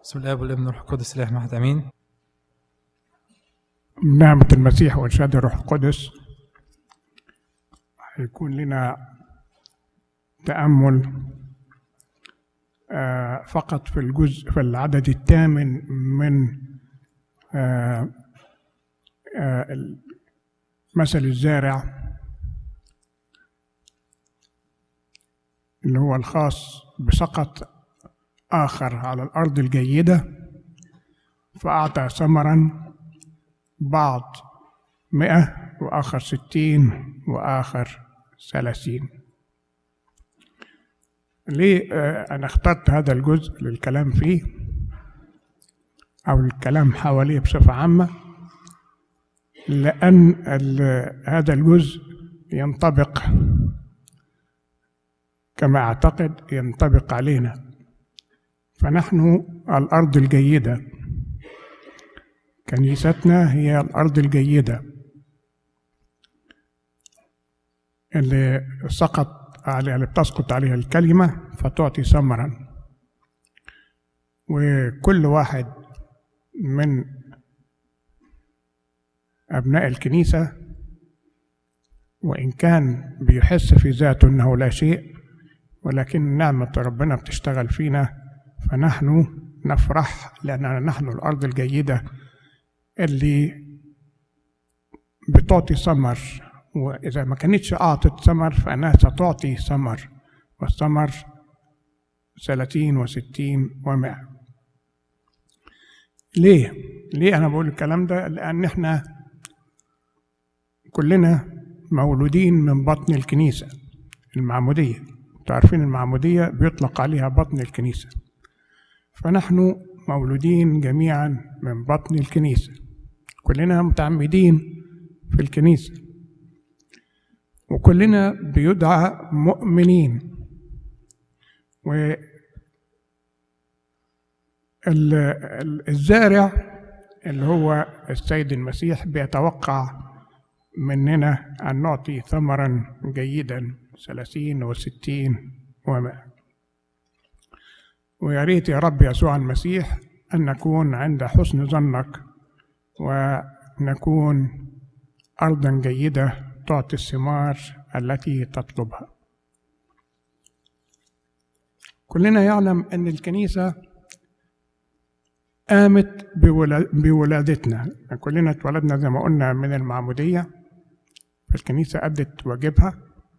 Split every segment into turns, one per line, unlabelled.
بسم الله والابن والروح القدس الاله واحد امين
نعمة المسيح وإرشاد الروح القدس هيكون لنا تأمل آه، فقط في الجزء في العدد الثامن من آه، آه، مثل الزارع اللي هو الخاص بسقط آخر على الأرض الجيدة فأعطى ثمرا بعض مئة وآخر ستين وآخر ثلاثين ليه آه، أنا اخترت هذا الجزء للكلام فيه أو الكلام حواليه بصفة عامة لأن ال- هذا الجزء ينطبق كما أعتقد ينطبق علينا فنحن الأرض الجيدة كنيستنا هي الأرض الجيدة اللي سقط عليها اللي بتسقط عليها الكلمة فتعطي ثمرا وكل واحد من أبناء الكنيسة وإن كان بيحس في ذاته أنه لا شيء ولكن نعمة ربنا بتشتغل فينا فنحن نفرح لأننا نحن الأرض الجيدة اللي بتعطي ثمر وإذا ما كانتش أعطت ثمر فإنها ستعطي ثمر والثمر ثلاثين وستين ومائة ليه؟ ليه أنا بقول الكلام ده؟ لأن إحنا كلنا مولودين من بطن الكنيسة المعمودية انتوا عارفين المعمودية بيطلق عليها بطن الكنيسة فنحن مولودين جميعا من بطن الكنيسة كلنا متعمدين في الكنيسة وكلنا بيدعى مؤمنين و ال- ال- الزارع اللي هو السيد المسيح بيتوقع مننا أن نعطي ثمرا جيدا ثلاثين وستين ومائة ويا ريت يا رب يسوع المسيح أن نكون عند حسن ظنك ونكون أرضا جيدة تعطي الثمار التي تطلبها كلنا يعلم أن الكنيسة قامت بولا- بولادتنا كلنا اتولدنا زي ما قلنا من المعمودية فالكنيسة أدت واجبها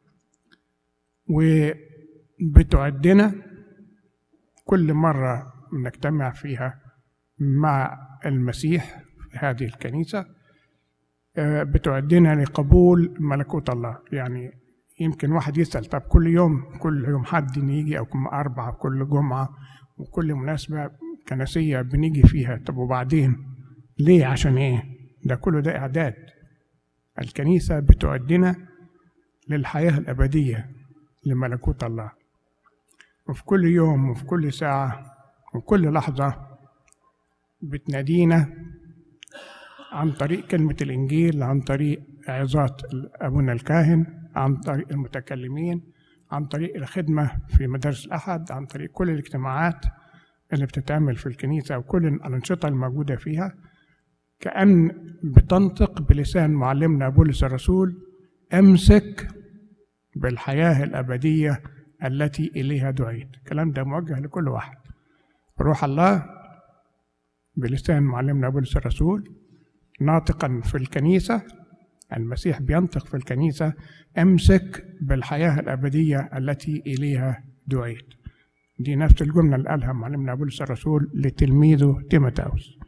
وبتعدنا كل مرة نجتمع فيها مع المسيح في هذه الكنيسة آه، بتعدنا لقبول ملكوت الله يعني يمكن واحد يسأل طب كل يوم كل يوم حد يجي أو كل أربعة كل جمعة وكل مناسبة كنسية بنيجي فيها طب وبعدين ليه عشان إيه ده كله ده إعداد الكنيسة بتعدنا للحياة الأبدية لملكوت الله وفي كل يوم وفي كل ساعة وكل لحظة بتنادينا عن طريق كلمة الإنجيل عن طريق عظات أبونا الكاهن عن طريق المتكلمين عن طريق الخدمة في مدارس الأحد عن طريق كل الاجتماعات اللي بتتعمل في الكنيسة وكل الأنشطة الموجودة فيها كأن بتنطق بلسان معلمنا بولس الرسول أمسك بالحياة الأبدية التي إليها دعيت الكلام ده موجه لكل واحد روح الله بلسان معلمنا بولس الرسول ناطقا في الكنيسة المسيح بينطق في الكنيسة أمسك بالحياة الأبدية التي إليها دعيت دي نفس الجملة اللي قالها معلمنا بولس الرسول لتلميذه تيموثاوس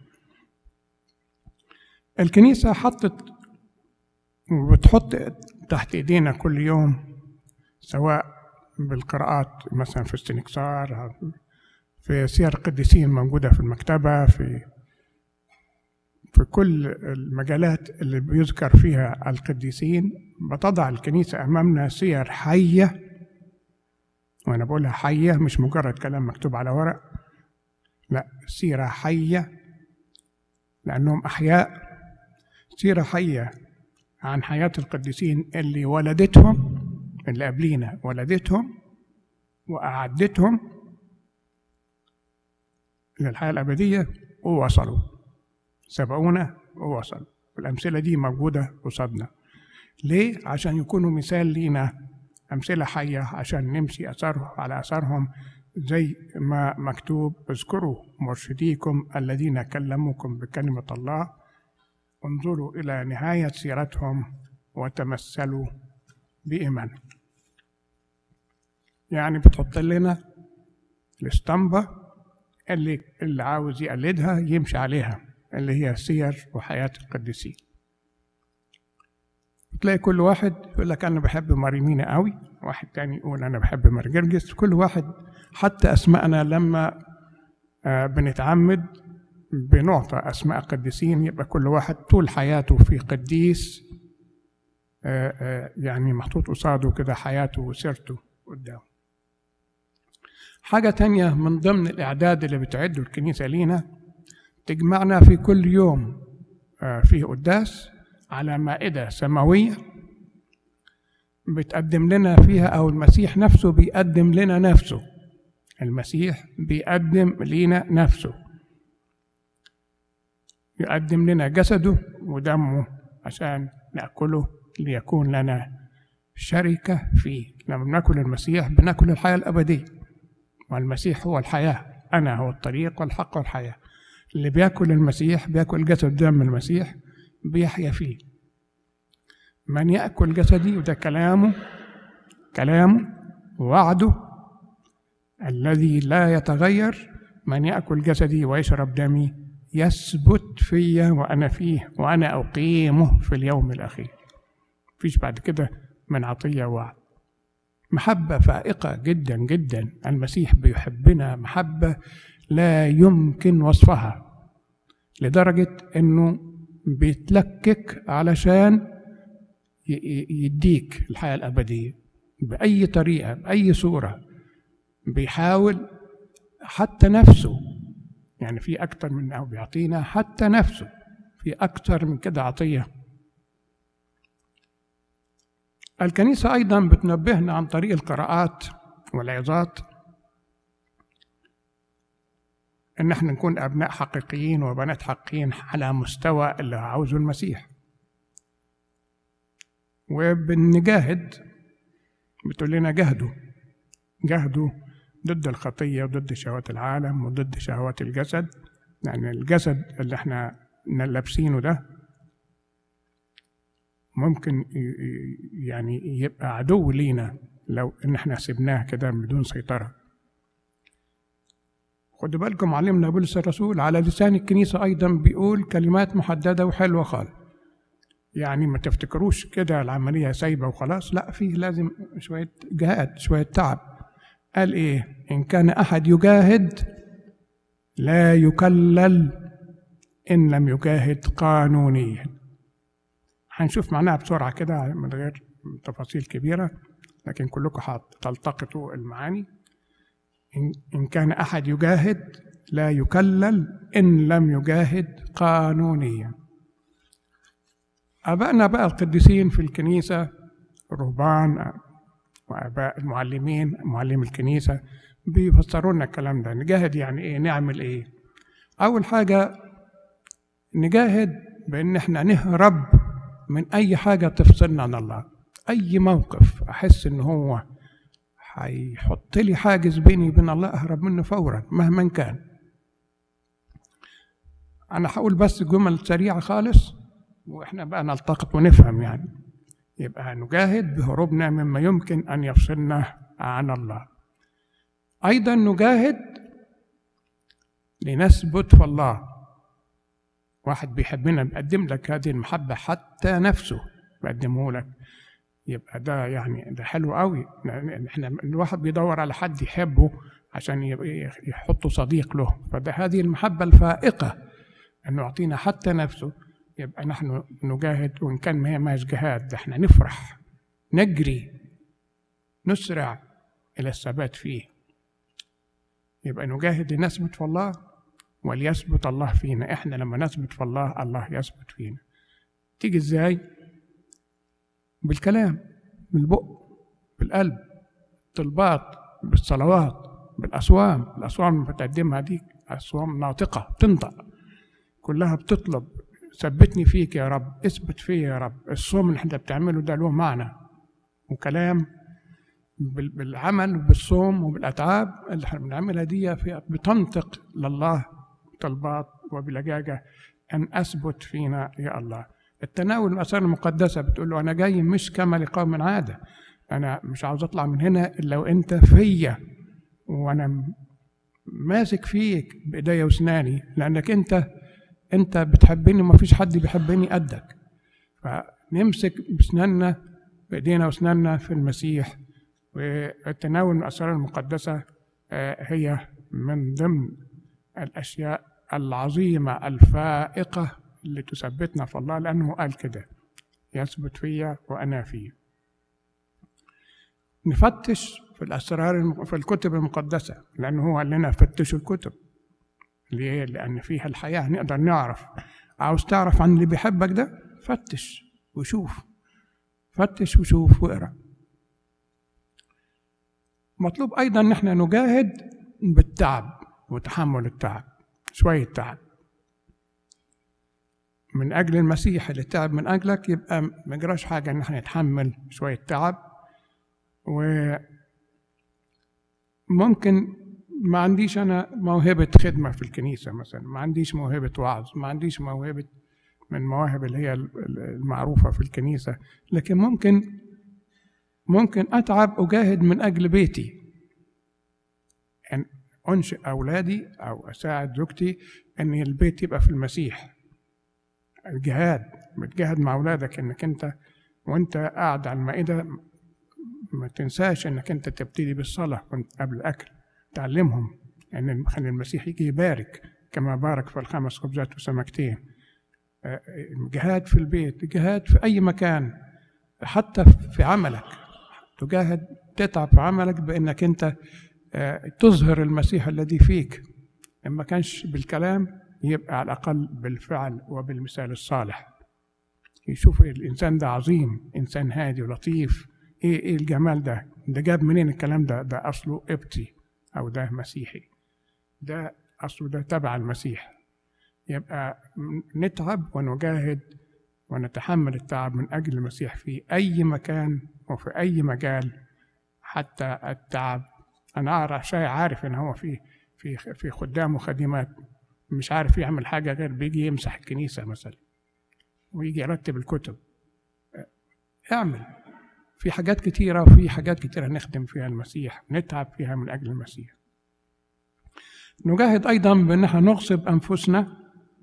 الكنيسة حطت وبتحط تحت ايدينا كل يوم سواء بالقراءات مثلا في السنكسار في سير القديسين موجودة في المكتبة في في كل المجالات اللي بيذكر فيها القديسين بتضع الكنيسة أمامنا سير حية وأنا بقولها حية مش مجرد كلام مكتوب على ورق لا سيرة حية لأنهم أحياء سيرة حية عن حياة القديسين اللي ولدتهم اللي قبلينا ولدتهم وأعدتهم للحياة الأبدية ووصلوا سبقونا ووصلوا الأمثلة دي موجودة قصادنا ليه؟ عشان يكونوا مثال لينا أمثلة حية عشان نمشي أثره على أثرهم زي ما مكتوب اذكروا مرشديكم الذين كلموكم بكلمة الله انظروا إلى نهاية سيرتهم وتمثلوا بإيمان يعني بتحط لنا الاسطمبة اللي اللي عاوز يقلدها يمشي عليها اللي هي سير وحياة القديسين تلاقي كل واحد يقول لك أنا بحب ماريمينا قوي واحد تاني يقول أنا بحب مارجرجس كل واحد حتى أسماءنا لما آه، بنتعمد بنعطى أسماء قديسين يبقى كل واحد طول حياته في قديس آه، آه، يعني محطوط قصاده كده حياته وسيرته قدامه حاجة تانية من ضمن الإعداد اللي بتعده الكنيسة لينا تجمعنا في كل يوم آه، فيه قداس على مائدة سماوية بتقدم لنا فيها أو المسيح نفسه بيقدم لنا نفسه المسيح بيقدم لينا نفسه يقدم لنا جسده ودمه عشان نأكله ليكون لنا شركة فيه لما بناكل المسيح بناكل الحياة الأبدية والمسيح هو الحياة أنا هو الطريق والحق والحياة اللي بياكل المسيح بياكل جسد دم المسيح بيحيا فيه من يأكل جسدي وده كلامه كلامه وعده الذي لا يتغير من يأكل جسدي ويشرب دمي يثبت فيا وأنا فيه وأنا أقيمه في اليوم الأخير مفيش بعد كده من عطية وعد محبة فائقة جدا جدا المسيح بيحبنا محبة لا يمكن وصفها لدرجة انه بيتلكك علشان ي- ي- يديك الحياة الأبدية بأي طريقة بأي صورة بيحاول حتى نفسه يعني في أكتر من أو بيعطينا حتى نفسه في أكتر من كده عطية الكنيسة أيضا بتنبهنا عن طريق القراءات والعظات إن احنا نكون أبناء حقيقيين وبنات حقيقيين على مستوى اللي عاوزه المسيح وبنجاهد بتقول لنا جاهدوا جاهدوا ضد الخطية وضد شهوات العالم وضد شهوات الجسد يعني الجسد اللي احنا لابسينه ده ممكن ي- ي- يعني يبقى عدو لينا لو ان احنا سبناه كده بدون سيطرة خدوا بالكم علمنا بولس الرسول على لسان الكنيسة أيضا بيقول كلمات محددة وحلوة خالص يعني ما تفتكروش كده العملية سايبة وخلاص لا فيه لازم شوية جهاد شوية تعب قال إيه إن كان أحد يجاهد لا يكلل إن لم يجاهد قانونيا هنشوف معناها بسرعة كده من غير تفاصيل كبيرة لكن كلكم هتلتقطوا المعاني إن- إن كان أحد يجاهد لا يكلل إن لم يجاهد قانونيا آبائنا بقى القديسين في الكنيسة الرهبان وآباء المعلمين معلم الكنيسة بيفسروا لنا الكلام ده نجاهد يعني إيه نعمل إيه أول حاجة نجاهد بإن إحنا نهرب من أي حاجة تفصلنا عن الله أي موقف أحس إن هو هيحط لي حاجز بيني وبين الله أهرب منه فورا مهما كان أنا هقول بس جمل سريعة خالص وإحنا بقى نلتقط ونفهم يعني يبقى نجاهد بهروبنا مما يمكن أن يفصلنا عن الله أيضا نجاهد لنثبت في الله واحد بيحبنا بيقدم لك هذه المحبة حتى نفسه بيقدمه لك يبقى ده يعني ده حلو قوي يعني احنا الواحد بيدور على حد يحبه عشان يبقى يحطه صديق له فده هذه المحبة الفائقة انه يعطينا حتى نفسه يبقى نحن نجاهد وان كان ما هي ماش جهاد ده احنا نفرح نجري نسرع الى الثبات فيه يبقى نجاهد لنثبت في الله وليثبت الله فينا احنا لما نثبت في الله الله يثبت فينا تيجي ازاي بالكلام بالبق بالقلب طلبات بالصلوات بالاصوام الاصوام اللي بتقدمها دي أصوام ناطقة تنطق كلها بتطلب ثبتني فيك يا رب اثبت فيا يا رب الصوم اللي احنا بتعمله ده له معنى وكلام بال- بالعمل وبالصوم وبالأتعاب اللي احنا بنعملها دي في بتنطق لله طلبات وبلجاجة أن أثبت فينا يا الله التناول الآثار المقدسة بتقول له أنا جاي مش كما لقوم عادة أنا مش عاوز أطلع من هنا إلا وأنت فيا وأنا م- ماسك فيك بإيديا وأسناني لأنك أنت أنت بتحبني وما فيش حد بيحبني قدك فنمسك بأسناننا بإيدينا وأسناننا في المسيح والتناول من الأسرار المقدسة آه، هي من ضمن الأشياء العظيمة الفائقة اللي تثبتنا في الله لأنه قال كده يثبت فيا وأنا فيه نفتش في الأسرار الم- في الكتب المقدسة لأنه هو قال لنا فتشوا الكتب ليه؟ لأن فيها الحياة نقدر نعرف عاوز تعرف عن اللي بيحبك ده فتش وشوف فتش وشوف واقرأ مطلوب أيضا إن احنا نجاهد بالتعب وتحمل التعب شوية تعب من أجل المسيح اللي تعب من أجلك يبقى ما يجراش حاجة إن احنا نتحمل شوية تعب وممكن ما عنديش أنا موهبة خدمة في الكنيسة مثلا ما عنديش موهبة وعظ ما عنديش موهبة من مواهب اللي هي المعروفة في الكنيسة لكن ممكن ممكن أتعب أجاهد من أجل بيتي أن أنشئ أولادي أو أساعد زوجتي أن البيت يبقى في المسيح الجهاد بتجاهد مع أولادك إنك أنت وأنت قاعد على المائدة ما تنساش إنك أنت تبتدي بالصلاة وأنت قبل الأكل تعلمهم أن خلي المسيح يجي يبارك كما بارك في الخمس خبزات وسمكتين آه، جهاد في البيت جهاد في أي مكان حتى في عملك تجاهد تتعب في عملك بانك انت آه، تظهر المسيح الذي فيك ان ما كانش بالكلام يبقى على الاقل بالفعل وبالمثال الصالح يشوف الانسان ده عظيم انسان هادي ولطيف ايه ايه الجمال ده ده جاب منين الكلام ده ده اصله قبطي او ده مسيحي ده اصله ده تبع المسيح يبقى نتعب ونجاهد ونتحمل التعب من أجل المسيح في أي مكان وفي أي مجال حتى التعب أنا أعرف شيء عارف إن هو في في في خدام وخادمات مش عارف يعمل حاجة غير بيجي يمسح الكنيسة مثلا ويجي يرتب الكتب اعمل في حاجات كتيرة وفي حاجات كتيرة نخدم فيها المسيح نتعب فيها من أجل المسيح نجاهد أيضا بأن احنا نغصب أنفسنا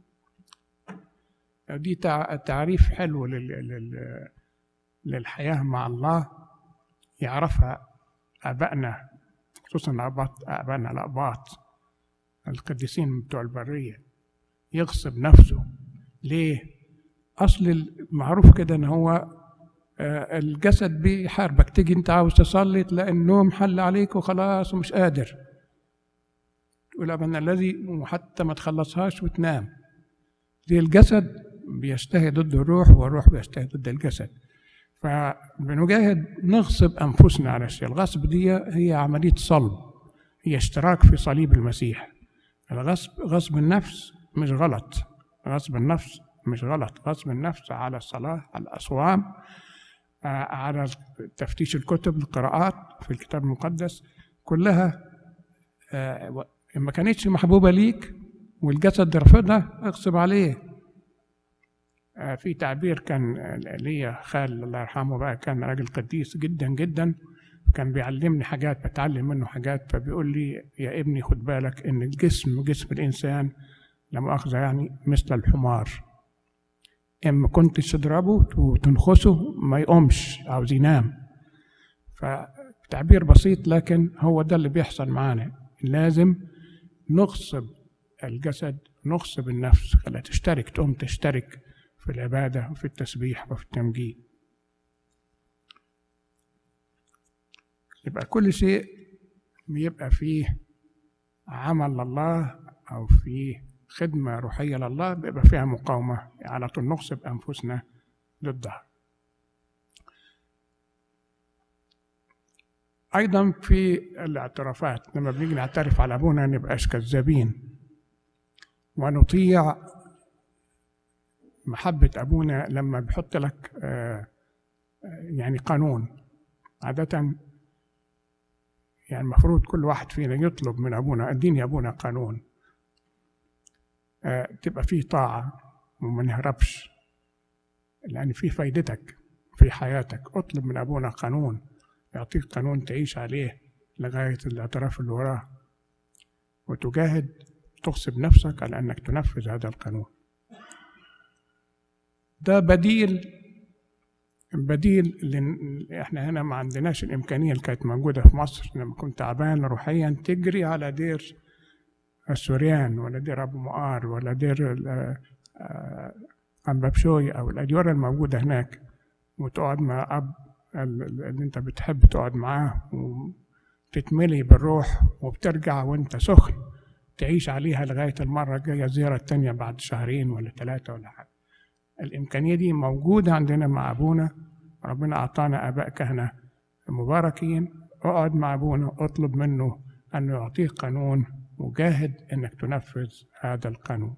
دي تع- تعريف حلو لل- لل- للحياة مع الله يعرفها آبائنا خصوصا الأباط آبائنا الأباط القديسين بتوع البرية يغصب نفسه ليه؟ أصل المعروف كده إن هو آه، الجسد بيحاربك تيجي أنت عاوز تصلي تلاقي النوم حل عليك وخلاص ومش قادر تقول أبنا الذي وحتى ما تخلصهاش وتنام دي الجسد بيشتهي ضد الروح والروح بيشتهي ضد الجسد فبنجاهد نغصب أنفسنا على الشيء الغصب دي هي عملية صلب هي اشتراك في صليب المسيح الغصب غصب النفس مش غلط غصب النفس مش غلط غصب النفس على الصلاة على الأصوام آه، على تفتيش الكتب القراءات في الكتاب المقدس كلها آه، و- إن ما كانتش محبوبة ليك والجسد رافضها اغصب عليه آه، في تعبير كان آه، ليا خال الله يرحمه بقى كان راجل قديس جدا جدا كان بيعلمني حاجات بتعلم منه حاجات فبيقول لي يا ابني خد بالك ان الجسم جسم الانسان لا مؤاخذة يعني مثل الحمار اما كنتش تضربه وتنخسه ما يقومش عاوز ينام فتعبير بسيط لكن هو ده اللي بيحصل معانا لازم نغصب الجسد نغصب النفس خليها تشترك تقوم تشترك في العبادة وفي التسبيح وفي التمجيد يبقى كل شيء بيبقى فيه عمل لله أو فيه خدمة روحية لله بيبقى فيها مقاومة على طول نغصب أنفسنا ضدها أيضا في الاعترافات لما بنيجي نعترف على أبونا نبقاش كذابين ونطيع محبة أبونا لما بيحط لك آه، يعني قانون عادة يعني المفروض كل واحد فينا يطلب من أبونا اديني أبونا قانون آه، تبقى فيه طاعة وما نهربش لأن في فايدتك في حياتك اطلب من أبونا قانون يعطيك قانون تعيش عليه لغاية الاعتراف اللي وراه وتجاهد تغصب نفسك على أنك تنفذ هذا القانون ده بديل بديل اللي احنا هنا ما عندناش الامكانيه اللي كانت موجوده في مصر لما كنت تعبان روحيا تجري على دير السوريان ولا دير ابو مؤار ولا دير ام بابشوي او الاديره الموجوده هناك وتقعد مع اب اللي انت بتحب تقعد معاه وتتملي بالروح وبترجع وانت سخن تعيش عليها لغايه المره الجايه الزياره التانيه بعد شهرين ولا ثلاثه ولا حاجه الإمكانية دي موجودة عندنا مع أبونا ربنا أعطانا آباء كهنة مباركين اقعد مع أبونا اطلب منه أنه يعطيك قانون وجاهد أنك تنفذ هذا القانون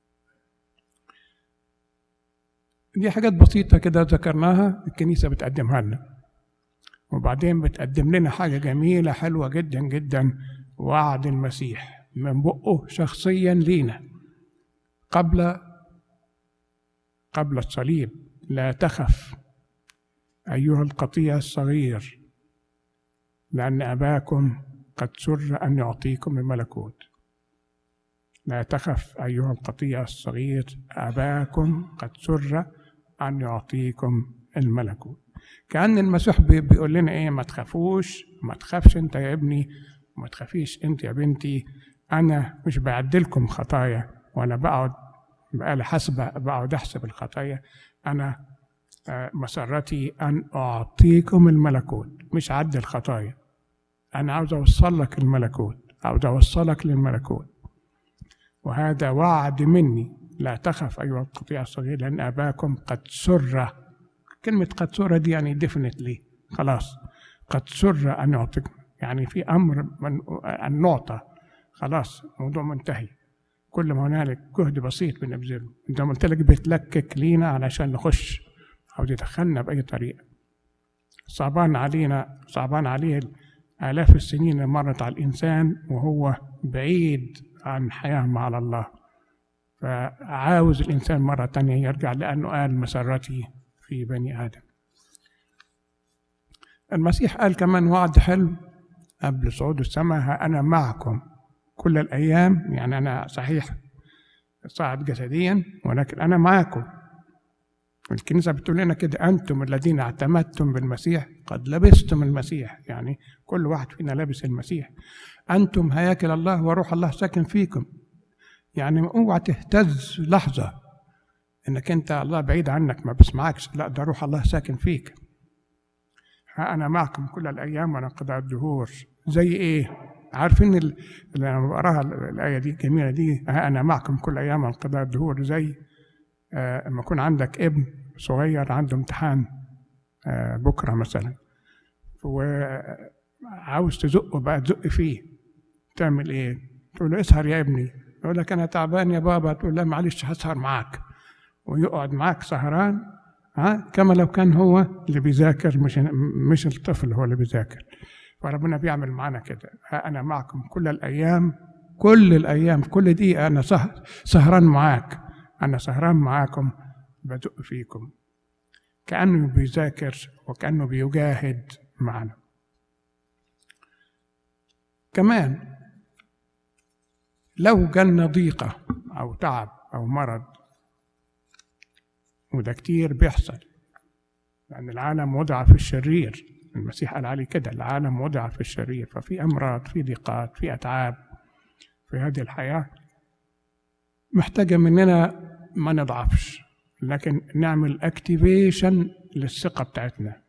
دي حاجات بسيطة كده ذكرناها الكنيسة بتقدمها لنا وبعدين بتقدم لنا حاجة جميلة حلوة جدا جدا وعد المسيح من بقه شخصيا لينا قبل قبل الصليب لا تخف أيها القطيع الصغير لأن أباكم قد سر أن يعطيكم الملكوت لا تخف أيها القطيع الصغير أباكم قد سر أن يعطيكم الملكوت كأن المسيح بيقول لنا إيه ما تخافوش ما تخافش أنت يا ابني ما تخافيش أنت يا بنتي أنا مش بعدلكم خطايا وأنا بقعد بآلة حاسبة بقعد أحسب الخطايا أنا مسرتي أن أعطيكم الملكوت مش عد الخطايا أنا عاوز أوصل لك الملكوت عاوز أوصلك للملكوت وهذا وعد مني لا تخف أيها القطيع الصغير لأن أباكم قد سر كلمة قد سر دي يعني ديفنتلي خلاص قد سر أن يعطيكم يعني في أمر من أن نعطى خلاص الموضوع منتهي كل ما هنالك جهد بسيط بنبذله انت قلت لك بتلكك لينا علشان نخش او تدخلنا باي طريقه صعبان علينا صعبان عليه آلاف السنين اللي مرت على الإنسان وهو بعيد عن حياة مع الله فعاوز الإنسان مرة تانية يرجع لأنه قال مسرتي في بني آدم المسيح قال كمان وعد حلو قبل صعود السماء ها أنا معكم كل الأيام يعني أنا صحيح صاعد جسديا ولكن أنا معكم الكنيسة بتقول لنا كده أنتم الذين اعتمدتم بالمسيح قد لبستم المسيح يعني كل واحد فينا لابس المسيح أنتم هياكل الله وروح الله ساكن فيكم يعني اوعى تهتز لحظة إنك أنت الله بعيد عنك ما بسمعكش لا ده روح الله ساكن فيك ها أنا معكم كل الأيام ونقضاء الدهور زي إيه؟ عارفين اللي أنا بقراها الآية دي الجميلة دي ها أنا معكم كل أيام انقضاء الدهور زي لما يكون عندك ابن صغير عنده امتحان آه بكره مثلا وعاوز تزقه بقى تزق فيه تعمل ايه؟ تقول له اسهر يا ابني يقول لك انا تعبان يا بابا تقول له معلش هسهر معاك ويقعد معاك سهران ها كما لو كان هو اللي بيذاكر مش مش الطفل هو اللي بيذاكر فربنا بيعمل معانا كده ها انا معكم كل الايام كل الايام كل دقيقه انا سهر سهران معاك أنا سهران معاكم بدق فيكم كأنه بيذاكر وكأنه بيجاهد معنا كمان لو جالنا ضيقة أو تعب أو مرض وده كتير بيحصل لأن العالم وضع في الشرير المسيح قال عليه كده العالم وضع في الشرير ففي أمراض في ضيقات في أتعاب في هذه الحياة محتاجة مننا ما نضعفش لكن نعمل اكتيفيشن للثقة بتاعتنا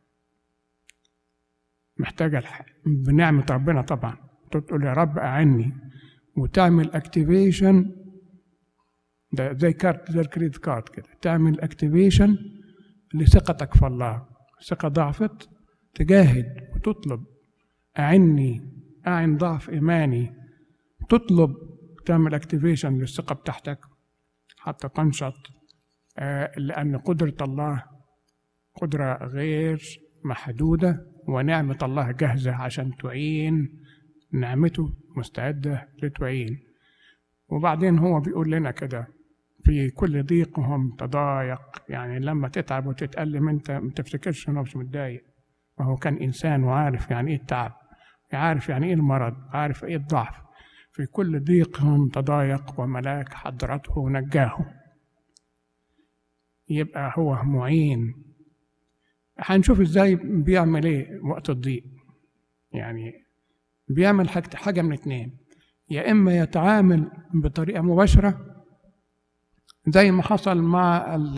محتاجة بنعمة ربنا طبعا تقول يا رب أعني وتعمل اكتيفيشن ده زي كارت زي الكريدت كارد كده تعمل اكتيفيشن لثقتك في الله ثقة ضعفت تجاهد وتطلب أعني أعن ضعف إيماني تطلب تعمل اكتيفيشن للثقة بتاعتك حتى تنشط آه، لأن قدرة الله قدرة غير محدودة ونعمة الله جاهزة عشان تعين نعمته مستعدة لتعين وبعدين هو بيقول لنا كده في كل ضيقهم تضايق يعني لما تتعب وتتألم انت ما تفتكرش انه مش متضايق ما هو كان انسان وعارف يعني ايه التعب عارف يعني ايه المرض عارف ايه الضعف في كل ضيقهم تضايق وملاك حضرته نجاهم يبقى هو معين هنشوف ازاي بيعمل ايه وقت الضيق يعني بيعمل حاجة, حاجة من اتنين يا اما يتعامل بطريقة مباشرة زي ما حصل مع ال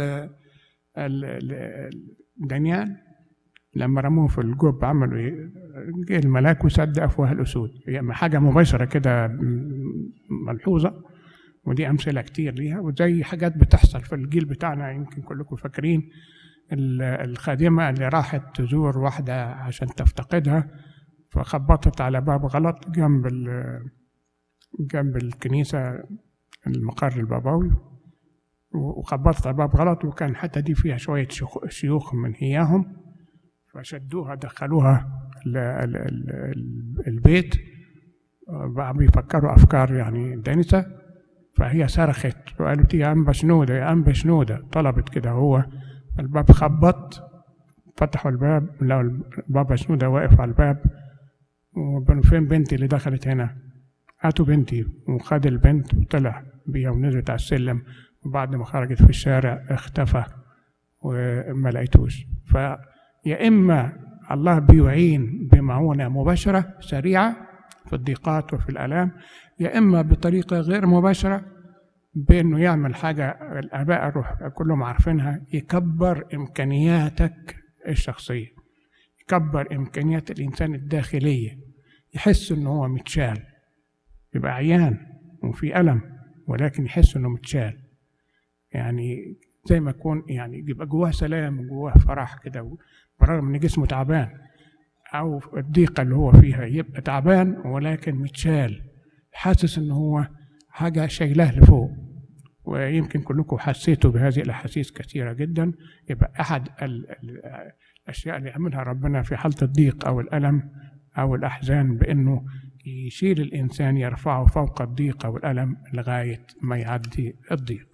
ال دانيال لما رموه في الجب عملوا ايه؟ جه الملاك وسد افواه الاسود يعني حاجه مباشره كده ملحوظه ودي امثله كتير ليها وزي حاجات بتحصل في الجيل بتاعنا يمكن كلكم فاكرين الخادمه اللي راحت تزور واحده عشان تفتقدها فخبطت على باب غلط جنب جنب الكنيسه المقر البابوي وخبطت على باب غلط وكان الحته دي فيها شويه شيوخ من هياهم فشدوها دخلوها البيت بقى بيفكروا افكار يعني دنسه فهي صرخت وقالت يا ام بشنوده يا ام بشنوده طلبت كده هو الباب خبط فتحوا الباب لقوا البابا شنوده واقف على الباب وقالوا فين بنتي اللي دخلت هنا هاتوا بنتي وخد البنت وطلع بيها ونزلت على السلم وبعد ما خرجت في الشارع اختفى وما لقيتوش فيا إما الله بيعين بمعونة مباشرة سريعة في الضيقات وفي الآلام يا إما بطريقة غير مباشرة بأنه يعمل حاجة الآباء الروح كلهم عارفينها يكبر إمكانياتك الشخصية يكبر إمكانيات الإنسان الداخلية يحس إنه هو متشال يبقى عيان وفي ألم ولكن يحس إنه متشال يعني زي ما يكون يعني يبقى جواه سلام وجواه فرح كده برغم ان جسمه تعبان او الضيقه اللي هو فيها يبقى تعبان ولكن متشال حاسس ان هو حاجه شايلاه لفوق ويمكن كلكم حسيتوا بهذه الاحاسيس كثيره جدا يبقى احد الاشياء اللي يعملها ربنا في حاله الضيق او الالم او الاحزان بانه يشيل الانسان يرفعه فوق الضيق او الالم لغايه ما يعدي الضيق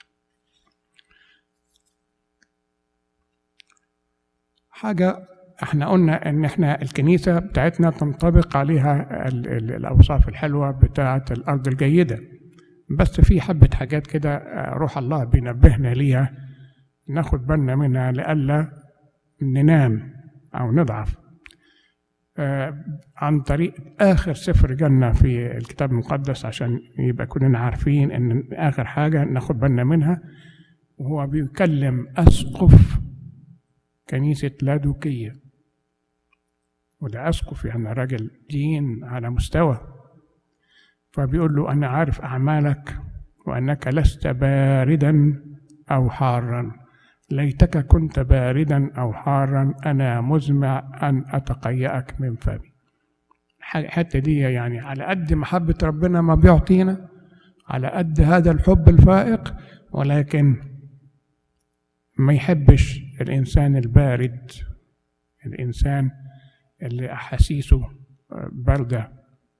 حاجة احنا قلنا ان احنا الكنيسة بتاعتنا تنطبق عليها ال ال الاوصاف الحلوة بتاعة الارض الجيدة بس في حبة حاجات كده روح الله بينبهنا ليها ناخد بالنا منها لئلا ننام او نضعف آه عن طريق اخر سفر جالنا في الكتاب المقدس عشان يبقى كلنا عارفين ان اخر حاجة ناخد بالنا منها وهو بيكلم اسقف كنيسة لادوكية وده أسقف يعني راجل دين على مستوى فبيقول له أنا عارف أعمالك وأنك لست باردا أو حارا ليتك كنت باردا أو حارا أنا مزمع أن أتقيأك من فمي الحتة دي يعني على قد محبة ربنا ما بيعطينا على قد هذا الحب الفائق ولكن ما يحبش الإنسان البارد الإنسان اللي أحاسيسه باردة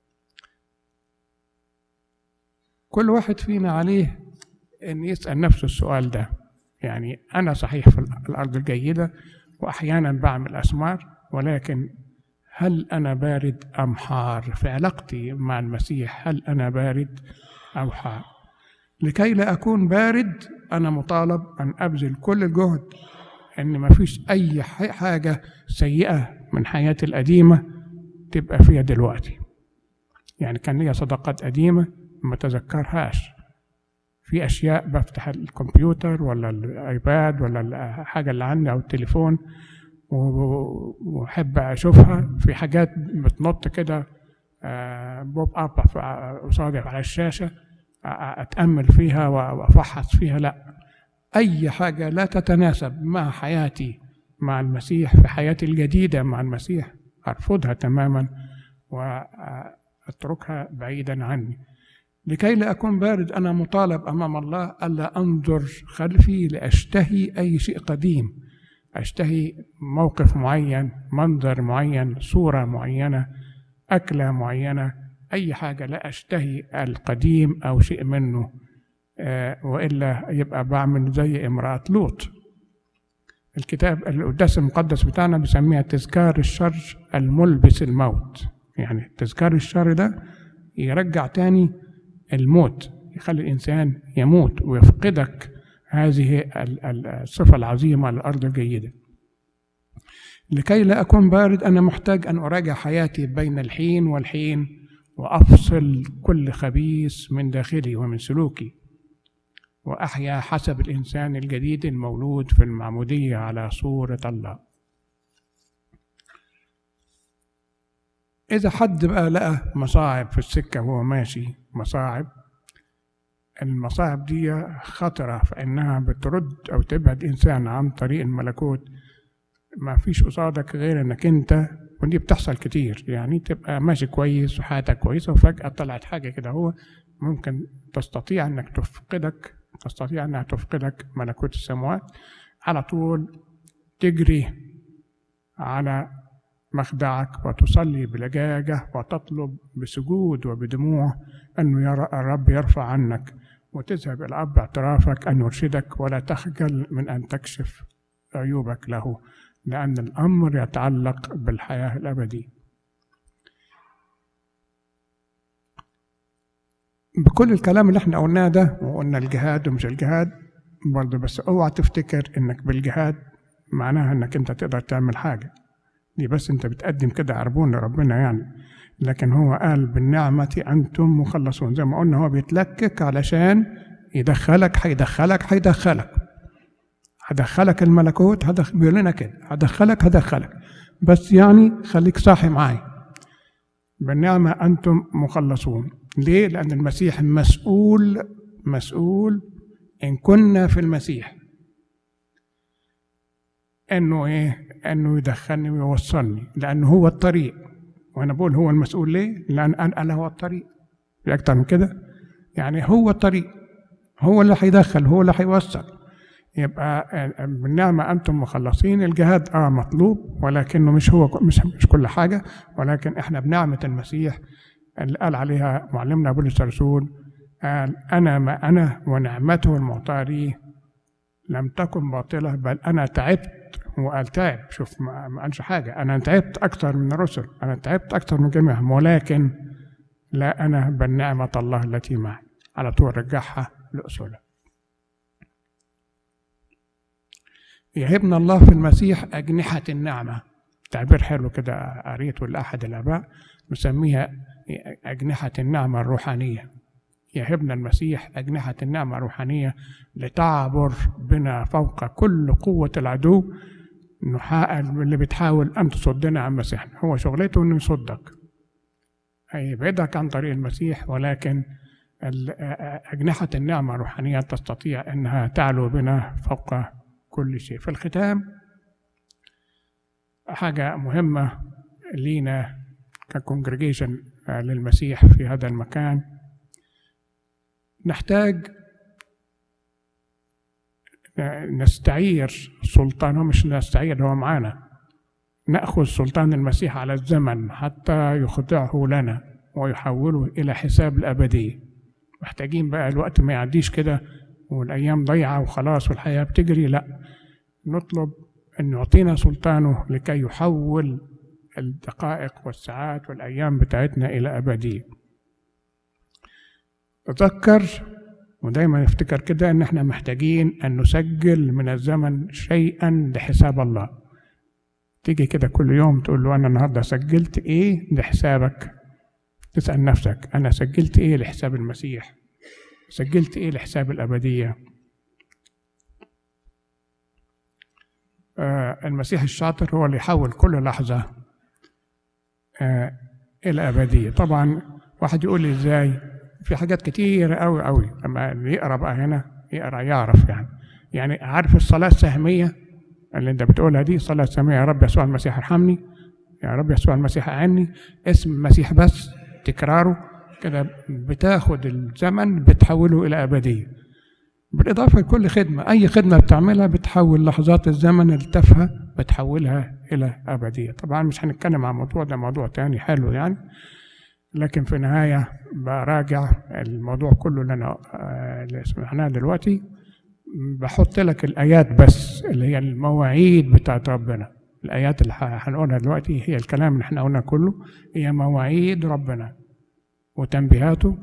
كل واحد فينا عليه أن يسأل نفسه السؤال ده يعني أنا صحيح في الأرض الجيدة وأحيانا بعمل أسمار ولكن هل أنا بارد أم حار في علاقتي مع المسيح هل أنا بارد أو حار لكي لا أكون بارد أنا مطالب أن أبذل كل الجهد ان ما فيش اي حاجه سيئه من حياتي القديمه تبقى فيها دلوقتي يعني كان ليا صداقات قديمه ما تذكرهاش في اشياء بفتح الكمبيوتر ولا الايباد ولا الحاجه اللي عندي او التليفون واحب اشوفها في حاجات بتنط كده بوب اب قصادي على الشاشه اتامل فيها وافحص فيها لا أي حاجة لا تتناسب مع حياتي مع المسيح في حياتي الجديدة مع المسيح أرفضها تماما وأتركها بعيدا عني لكي لا أكون بارد أنا مطالب أمام الله ألا أنظر خلفي لأشتهي أي شيء قديم أشتهي موقف معين منظر معين صورة معينة أكلة معينة أي حاجة لا أشتهي القديم أو شيء منه آه، وإلا يبقى بعمل زي امرأة لوط الكتاب القداس المقدس بتاعنا بيسميها تذكار الشر الملبس الموت يعني تذكار الشر ده يرجع تاني الموت يخلي الإنسان يموت ويفقدك هذه ال- ال- الصفة العظيمة الأرض الجيدة لكي لا أكون بارد أنا محتاج أن أراجع حياتي بين الحين والحين وأفصل كل خبيث من داخلي ومن سلوكي وأحيا حسب الإنسان الجديد المولود في المعمودية على صورة الله إذا حد بقى لقى مصاعب في السكة وهو ماشي مصاعب المصاعب دي خطرة فإنها بترد أو تبعد إنسان عن طريق الملكوت ما فيش قصادك غير إنك أنت ودي بتحصل كتير يعني تبقى ماشي كويس وحياتك كويسة وفجأة طلعت حاجة كده هو ممكن تستطيع إنك تفقدك تستطيع إنها تفقدك ملكوت السماوات على طول تجري على مخدعك وتصلي بلجاجة وتطلب بسجود وبدموع أنه يرى الرب يرفع عنك وتذهب إلى أب اعترافك أن يرشدك ولا تخجل من أن تكشف عيوبك له لأن الأمر يتعلق بالحياة الأبدية بكل الكلام اللي احنا قلناه ده وقلنا الجهاد ومش الجهاد برضه بس اوعى تفتكر انك بالجهاد معناها انك انت تقدر تعمل حاجه دي بس انت بتقدم كده عربون لربنا يعني لكن هو قال بالنعمة أنتم مخلصون زي ما قلنا هو بيتلكك علشان يدخلك هيدخلك هيدخلك هدخلك الملكوت هدخ... بيقول لنا كده هدخلك هدخلك بس يعني خليك صاحي معايا بالنعمة أنتم مخلصون ليه؟ لأن المسيح مسؤول مسؤول إن كنا في المسيح انه ايه انه يدخلني ويوصلني لانه هو الطريق وانا بقول هو المسؤول ليه لان انا أنا هو الطريق في اكتر من كده يعني هو الطريق هو اللي هيدخل هو اللي هيوصل يبقى بالنعمة أنتم مخلصين الجهاد آه مطلوب ولكنه مش هو مش مش كل حاجة ولكن إحنا بنعمة المسيح اللي قال عليها معلمنا بولس الرسول قال أنا ما أنا ونعمته المعطاة لي لم تكن باطلة بل أنا تعبت وقال تعب شوف ما ما قالش حاجة أنا تعبت أكثر من الرسل أنا تعبت أكثر من جميعهم ولكن لا أنا بل نعمة الله التي معي على طول رجعها لأصولها يهبنا الله في المسيح أجنحة النعمة تعبير حلو كده قريته لأحد الآباء مسميها أجنحة النعمة الروحانية يهبنا المسيح أجنحة النعمة الروحانية لتعبر بنا فوق كل قوة العدو نحقق اللي بتحاول أن تصدنا عن مسيحنا هو شغلته إنه يصدك هيبعدك عن طريق المسيح ولكن ال- أجنحة النعمة الروحانية تستطيع أنها تعلو بنا فوق كل شيء في الختام حاجة مهمة لينا ككونجريجيشن للمسيح في هذا المكان نحتاج نستعير سلطانه مش نستعير هو معانا نأخذ سلطان المسيح على الزمن حتى يخضعه لنا ويحوله إلى حساب الأبدية محتاجين بقى الوقت ما يعديش كده والأيام ضيعة وخلاص والحياة بتجري لا نطلب أن يعطينا سلطانه لكي يحول الدقائق والساعات والأيام بتاعتنا إلى أبدية تذكر ودايما نفتكر كده ان احنا محتاجين ان نسجل من الزمن شيئا لحساب الله تيجي كده كل يوم تقول له انا النهارده سجلت ايه لحسابك تسال نفسك انا سجلت ايه لحساب المسيح سجلت ايه لحساب الابديه آه المسيح الشاطر هو اللي يحول كل لحظه آه الى ابديه طبعا واحد يقول لي ازاي في حاجات كتيرة أوي أوي لما اللي يقرا بقى هنا يقرا يعرف يعني يعني عارف الصلاة السهمية اللي أنت بتقولها دي صلاة سهمية يا رب يسوع المسيح ارحمني يا رب يسوع المسيح أعني اسم المسيح بس تكراره كده بتاخد الزمن بتحوله إلى أبدية بالإضافة لكل خدمة أي خدمة بتعملها بتحول لحظات الزمن التافهة بتحولها إلى أبدية طبعا مش هنتكلم عن الموضوع ده موضوع تاني حلو يعني لكن في النهاية براجع الموضوع كله اللي أنا آه، اللي سمعناه دلوقتي بحط لك الآيات بس اللي هي المواعيد بتاعت ربنا الآيات اللي ح- هنقولها دلوقتي هي الكلام اللي احنا قلنا كله هي مواعيد ربنا وتنبيهاته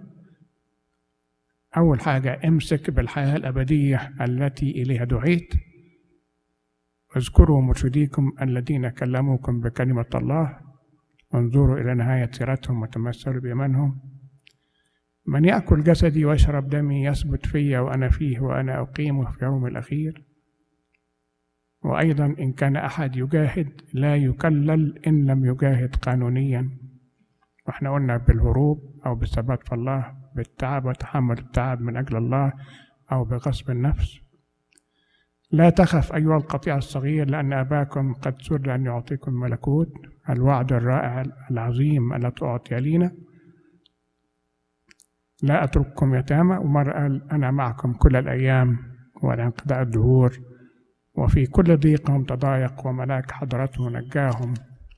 أول حاجة امسك بالحياة الأبدية التي إليها دعيت اذكروا مرشديكم الذين كلموكم بكلمة الله وانظروا إلى نهاية سيرتهم وتمثلوا بإيمانهم من يأكل جسدي ويشرب دمي يثبت في وأنا فيه وأنا أقيمه في يوم الأخير وأيضا إن كان أحد يجاهد لا يكلل إن لم يجاهد قانونيا واحنا قلنا بالهروب أو بالثبات في الله بالتعب وتحمل التعب من أجل الله أو بغصب النفس لا تخف أيها القطيع الصغير لأن أباكم قد سر أن يعطيكم الملكوت الوعد الرائع العظيم الذي أعطي لينا لا أترككم يتامى ومرة قال أنا معكم كل الأيام وإلى انقضاء الدهور وفي كل ضيقهم تضايق وملاك حضرته نجاهم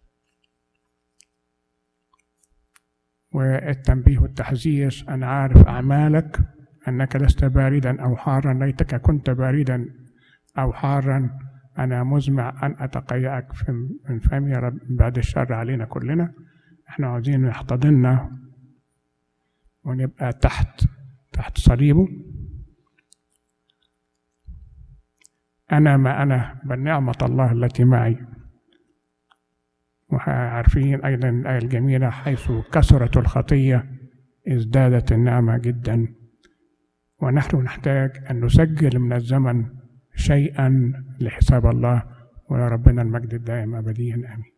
والتنبيه والتحذير أنا عارف أعمالك أنك لست باردا أو حارا ليتك كنت باردا أو حارا أنا مزمع أن أتقيأك في- من فمي يا رب بعد الشر علينا كلنا احنا عاوزين يحتضننا ونبقى تحت تحت صليبه أنا ما أنا بل نعمة الله التي معي وعارفين أيضا الآية الجميلة حيث كثرت الخطية ازدادت النعمة جدا ونحن نحتاج أن نسجل من الزمن شيئا لحساب الله ولربنا المجد الدائم أبديا آمين